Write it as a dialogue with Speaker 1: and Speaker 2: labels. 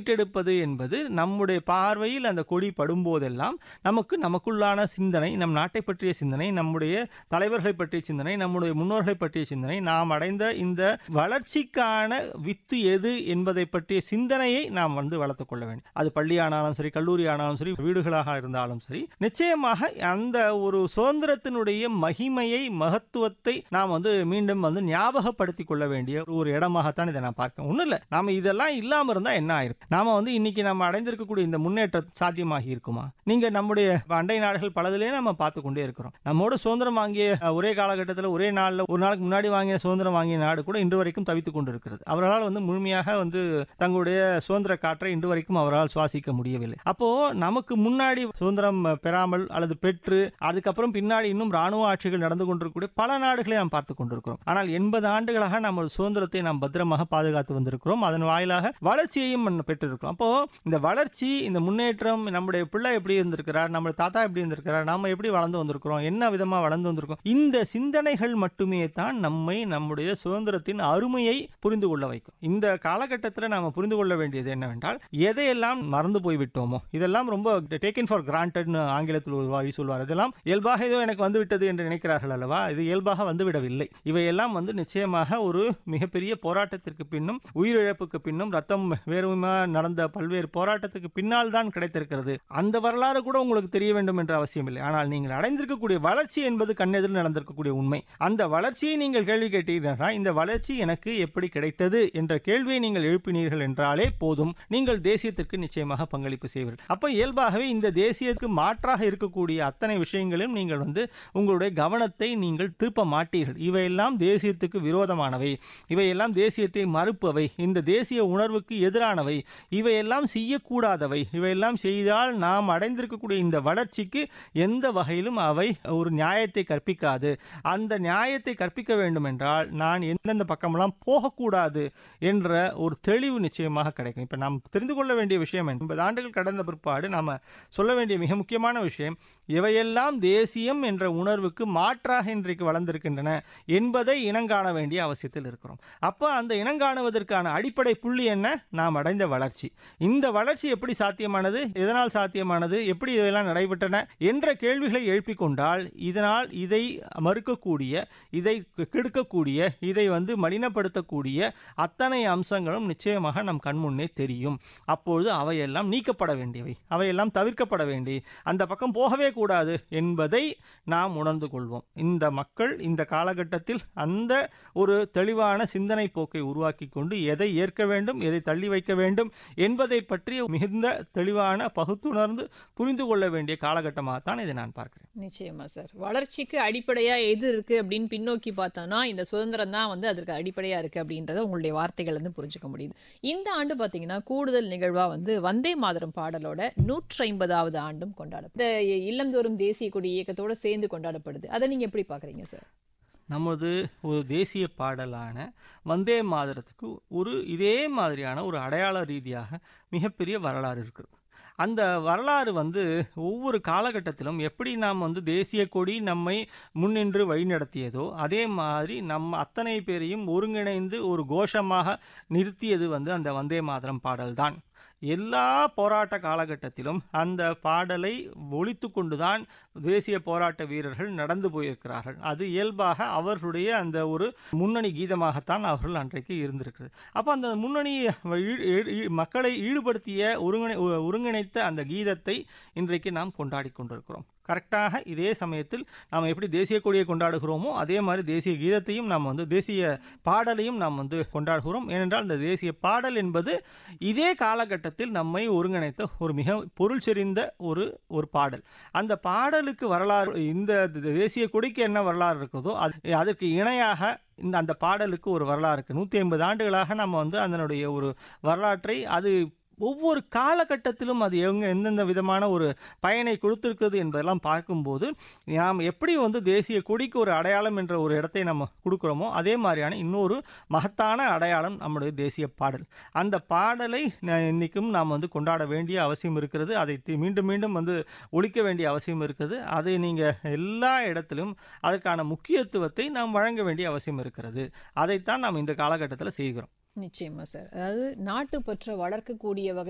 Speaker 1: மீட்டெடுப்பது என்பது நம்முடைய பார்வையில் அந்த கொடி படும்போதெல்லாம் நமக்கு நமக்குள்ளான சிந்தனை நம் நாட்டை பற்றிய சிந்தனை நம்முடைய தலைவர்களை பற்றிய சிந்தனை நம்முடைய முன்னோர்களை பற்றிய சிந்தனை நாம் அடைந்த இந்த வளர்ச்சிக்கான வித்து எது என்பதை பற்றிய சிந்தனையை நாம் வந்து வளர்த்துக் கொள்ள வேண்டும் அது பள்ளி ஆனாலும் சரி கல்லூரி ஆனாலும் சரி வீடுகளாக இருந்தாலும் சரி நிச்சயமாக அந்த ஒரு சுதந்திரத்தினுடைய மகிமையை மகத்துவத்தை நாம் வந்து மீண்டும் வந்து ஞாபகப்படுத்திக் கொள்ள வேண்டிய ஒரு இடமாகத்தான் இதை நான் பார்க்கிறேன் ஒன்றும் இல்லை நாம இதெல்லாம் இல்லாம இருந்தா என்ன ஆயிருக்கும் நாம வந்து இன்னைக்கு நம்ம அடைந்திருக்கக்கூடிய இந்த முன்னேற்றம் சாத்தியமாகி இருக்குமா நீங்க நம்முடைய அண்டை நாடுகள் பலதிலே நம்ம பார்த்து கொண்டே இருக்கிறோம் நம்மோட சுதந்திரம் வாங்கிய அஹ், ஒரே காலகட்டத்தில் ஒரே நாளில் ஒரு நாளுக்கு முன்னாடி வாங்கிய சுதந்திரம் வாங்கிய நாடு கூட இன்று வரைக்கும் தவித்துக் கொண்டு இருக்கிறது அவர்களால் வந்து முழுமையாக வந்து தங்களுடைய சுதந்திர காற்றை இன்று வரைக்கும் அவரால் சுவாசிக்க முடியவில்லை அப்போ நமக்கு முன்னாடி சுதந்திரம் பெறாமல் அல்லது பெற்று அதுக்கப்புறம் பின்னாடி இன்னும் ராணுவ ஆட்சிகள் நடந்து கொண்டிருக்கக்கூடிய பல நாடுகளை நாம் பார்த்து கொண்டிருக்கிறோம் ஆனால் எண்பது ஆண்டுகளாக நம்ம சுதந்திரத்தை நாம் பத்திரமாக பாதுகாத்து வந்திருக்கிறோம் அதன் வாயிலாக வளர்ச்சியையும் நம்ம பெற்றிருக்கிறோம் அப்போ இந்த வளர்ச்சி இந்த முன்னேற்றம் நம்முடைய பிள்ளை எப்படி இருந்திருக்கிறார் நம்முடைய தாத்தா எப்படி இருந்திருக்கிறார் நாம எப்படி வளர்ந்து வந்திருக்கிறோம் என்ன விதமா வளர்ந்து வந்திருக்கோம் இந்த சிந்தனைகள் மட்டுமே தான் நம்மை நம்முடைய சுதந்திரத்தின் அருமையை புரிந்து கொள்ள வைக்கும் இந்த காலகட்டத்தில் நாம புரிந்து கொள்ள வேண்டியது என்னவென்றால் எதையெல்லாம் மறந்து போய் விட்டோமோ இதெல்லாம் ரொம்ப டேக்கன் ஃபார் கிராண்டட்னு ஆங்கிலத்தில் ஒரு வழி சொல்வார் இதெல்லாம் இயல்பாக ஏதோ எனக்கு வந்து விட்டது என்று நினைக்கிறார்கள் அல்லவா இது இயல்பாக வந்துவிடவில்லை இவையெல்லாம் வந்து நிச்சயமாக ஒரு மிகப்பெரிய போராட்டத்திற்கு பின்னும் உயிரிழப்புக்கு பின்னும் ரத்தம் வேறுமா நடந்த பல்வேறு போராட்டத்துக்கு பின்னால் தான் கிடைத்திருக்கிறது அந்த வரலாறு கூட உங்களுக்கு தெரிய வேண்டும் என்ற அவசியம் இல்லை ஆனால் நீங்கள் அடைந்திருக்கக்கூடிய வளர்ச்சி என்பது கண்ணெதிரில் நடந்திருக்கக்கூடிய உண்மை அந்த வளர்ச்சியை நீங்கள் கேள்வி கேட்டீர்களா இந்த வளர்ச்சி எனக்கு எப்படி கிடைத்தது என்ற கேள்வியை நீங்கள் எழுப்பினீர்கள் என்றாலே போதும் நீங்கள் தேசியத்திற்கு நிச்சயமாக பங்களிப்பு செய்வீர்கள் அப்ப இயல்பாகவே இந்த தேசியத்துக்கு மாற்றாக இருக்கக்கூடிய அத்தனை விஷயங்களையும் நீங்கள் வந்து உங்களுடைய கவனத்தை நீங்கள் திருப்ப மாட்டீர்கள் இவையெல்லாம் தேசியத்துக்கு விரோதமானவை இவையெல்லாம் தேசியத்தை மறுப்பவை இந்த தேசிய உணர்வுக்கு எதிரானவை இவையெல்லாம் செய்யக்கூடாதவை இவையெல்லாம் செய்தால் நாம் அடைந்திருக்கக்கூடிய இந்த வளர்ச்சிக்கு எந்த வகையிலும் அவை ஒரு நியாயத்தை கற்பிக்காது அந்த நியாயத்தை கற்பிக்க வேண்டும் என்றால் நான் எந்தெந்த பக்கமெல்லாம் போகக்கூடாது என்ற ஒரு தெளிவு நிச்சயமாக கிடைக்கும் இப்போ நாம் தெரிந்து கொள்ள வேண்டிய விஷயம் எண்பது ஆண்டுகள் கடந்த பிற்பாடு நாம் சொல்ல வேண்டிய மிக முக்கியமான விஷயம் இவையெல்லாம் தேசியம் என்ற உணர்வுக்கு மாற்றாக இன்றைக்கு வளர்ந்திருக்கின்றன என்பதை இனங்காண வேண்டிய அவசியத்தில் இருக்கிறோம் அப்போ அந்த இனங்காணுவதற்கான அடிப்படை புள்ளி என்ன நாம் அடைந்த வளர்ச்சி இந்த வளர்ச்சி எப்படி சாத்தியமானது எதனால் சாத்தியமானது எப்படி இவையெல்லாம் நடைபெற்றன என்ற கேள்விகளை எழுப்பிக் கொண்டால் இதனால் இதை மறுக்கக்கூடிய இதை கெடுக்கக்கூடிய இதை வந்து மலினப்படுத்தக்கூடிய அத்தனை அம்சங்களும் நிச்சயமாக நம் கண்முன்னே தெரியும் அப்பொழுது அவையெல்லாம் நீக்கப்பட வேண்டியவை அவையெல்லாம் தவிர்க்கப்பட வேண்டி அந்த பக்கம் போகவே கூடாது என்பதை நாம் உணர்ந்து கொள்வோம் இந்த மக்கள் இந்த காலகட்டத்தில் அந்த ஒரு தெளிவான சிந்தனை போக்கை உருவாக்கி கொண்டு எதை ஏற்க வேண்டும் எதை தள்ளி வைக்க வேண்டும் என்பதை பற்றி மிகுந்த தெளிவான பகுத்துணர்ந்து புரிந்து கொள்ள வேண்டிய காலகட்டமாகத்தான் இதை நான் பார்க்கிறேன்
Speaker 2: நிச்சயமா சார் வளர்ச்சிக்கு அடிப்படையா எது இருக்கு அப்படின்னு பின்னோக்கி பார்த்தோம்னா இந்த சுதந்திரம் தான் வந்து அதற்கு அடிப்படையா இருக்கு அப்படின்றத உங்களுடைய வார்த்தைகள் வந்து புரிஞ்சுக்க முடியுது இந்த ஆண்டு பாத்தீங்கன்னா கூடுதல் நிகழ்வா வந்து வந்தே மாதரம் பாடலோட நூற்றி ஐம்பதாவது ஆண்டும் கொண்டாடும் இந்த இல்லந்தோறும் தேசிய கொடி இயக்கத்தோட சேர்ந்து கொண்டாடப்படுது அதை நீங்க எப்படி பாக்குறீங்க சார்
Speaker 1: நமது ஒரு தேசிய பாடலான வந்தே மாதரத்துக்கு ஒரு இதே மாதிரியான ஒரு அடையாள ரீதியாக மிகப்பெரிய வரலாறு இருக்குது அந்த வரலாறு வந்து ஒவ்வொரு காலகட்டத்திலும் எப்படி நாம் வந்து தேசிய கொடி நம்மை முன்னின்று வழிநடத்தியதோ அதே மாதிரி நம்ம அத்தனை பேரையும் ஒருங்கிணைந்து ஒரு கோஷமாக நிறுத்தியது வந்து அந்த வந்தே மாதரம் பாடல்தான் எல்லா போராட்ட காலகட்டத்திலும் அந்த பாடலை ஒழித்து கொண்டுதான் தேசிய போராட்ட வீரர்கள் நடந்து போயிருக்கிறார்கள் அது இயல்பாக அவர்களுடைய அந்த ஒரு முன்னணி கீதமாகத்தான் அவர்கள் அன்றைக்கு இருந்திருக்கிறது அப்போ அந்த முன்னணி ஈ- ஈ- ஈ- மக்களை ஈடுபடுத்திய ஒருங்கிணை ஒருங்கிணைத்த அந்த கீதத்தை இன்றைக்கு நாம் கொண்டாடி கொண்டிருக்கிறோம் கரெக்டாக இதே சமயத்தில் நாம் எப்படி தேசிய கொடியை கொண்டாடுகிறோமோ அதே மாதிரி தேசிய கீதத்தையும் நாம் வந்து தேசிய பாடலையும் நாம் வந்து கொண்டாடுகிறோம் ஏனென்றால் இந்த தேசிய பாடல் என்பது இதே காலகட்டத்தில் நம்மை ஒருங்கிணைத்த ஒரு மிக பொருள் செறிந்த ஒரு ஒரு பாடல் அந்த பாடலுக்கு வரலாறு இந்த தேசிய கொடிக்கு என்ன வரலாறு இருக்குதோ அது அதற்கு இணையாக இந்த அந்த பாடலுக்கு ஒரு வரலாறு இருக்குது நூற்றி ஐம்பது ஆண்டுகளாக நம்ம வந்து அதனுடைய ஒரு வரலாற்றை அது ஒவ்வொரு காலகட்டத்திலும் அது எங்க எந்தெந்த விதமான ஒரு பயனை கொடுத்திருக்குது என்பதெல்லாம் பார்க்கும்போது நாம் எப்படி வந்து தேசிய கொடிக்கு ஒரு அடையாளம் என்ற ஒரு இடத்தை நம்ம கொடுக்குறோமோ அதே மாதிரியான இன்னொரு மகத்தான அடையாளம் நம்முடைய தேசிய பாடல் அந்த பாடலை ந- இன்னைக்கும் நாம் வந்து கொண்டாட வேண்டிய அவசியம் இருக்கிறது அதை தி- மீண்டும் மீண்டும் வந்து ஒழிக்க வேண்டிய அவசியம் இருக்குது அதை நீங்கள் எல்லா இடத்திலும் அதற்கான முக்கியத்துவத்தை நாம் வழங்க வேண்டிய அவசியம் இருக்கிறது அதைத்தான் நாம் இந்த காலகட்டத்தில் செய்கிறோம்
Speaker 2: நிச்சயமா சார் அதாவது நாட்டுப்பற்றை வளர்க்கக்கூடிய வகை